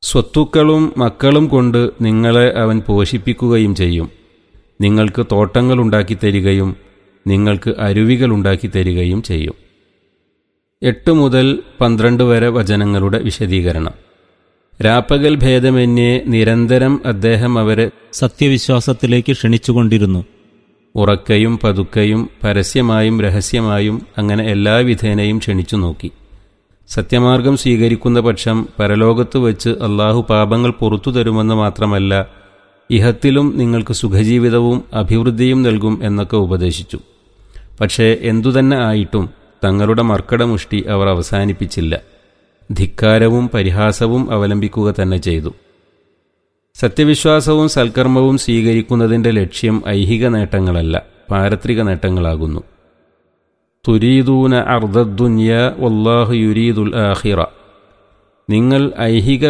സ്വത്തുക്കളും മക്കളും കൊണ്ട് നിങ്ങളെ അവൻ പോഷിപ്പിക്കുകയും ചെയ്യും നിങ്ങൾക്ക് തോട്ടങ്ങളുണ്ടാക്കി തരികയും നിങ്ങൾക്ക് അരുവികളുണ്ടാക്കി തരികയും ചെയ്യും എട്ട് മുതൽ പന്ത്രണ്ട് വരെ വചനങ്ങളുടെ വിശദീകരണം രാപ്പകൽ ഭേദമന്യേ നിരന്തരം അദ്ദേഹം അവരെ സത്യവിശ്വാസത്തിലേക്ക് ക്ഷണിച്ചുകൊണ്ടിരുന്നു ഉറക്കയും പതുക്കയും പരസ്യമായും രഹസ്യമായും അങ്ങനെ എല്ലാ വിധേനയും ക്ഷണിച്ചു നോക്കി സത്യമാർഗം സ്വീകരിക്കുന്ന പക്ഷം പരലോകത്ത് വച്ച് അള്ളാഹു പാപങ്ങൾ പുറത്തു തരുമെന്ന് മാത്രമല്ല ഇഹത്തിലും നിങ്ങൾക്ക് സുഖജീവിതവും അഭിവൃദ്ധിയും നൽകും എന്നൊക്കെ ഉപദേശിച്ചു പക്ഷേ എന്തുതന്നെ ആയിട്ടും തങ്ങളുടെ മർക്കടമുഷ്ടി അവർ അവസാനിപ്പിച്ചില്ല ധിക്കാരവും പരിഹാസവും അവലംബിക്കുക തന്നെ ചെയ്തു സത്യവിശ്വാസവും സൽക്കർമ്മവും സ്വീകരിക്കുന്നതിൻ്റെ ലക്ഷ്യം ഐഹിക നേട്ടങ്ങളല്ല പാരത്രിക നേട്ടങ്ങളാകുന്നു തുരീദൂന അർദ്ദുന്യ വല്ലാഹു യുരീദുൽ ആഹിറ നിങ്ങൾ ഐഹിക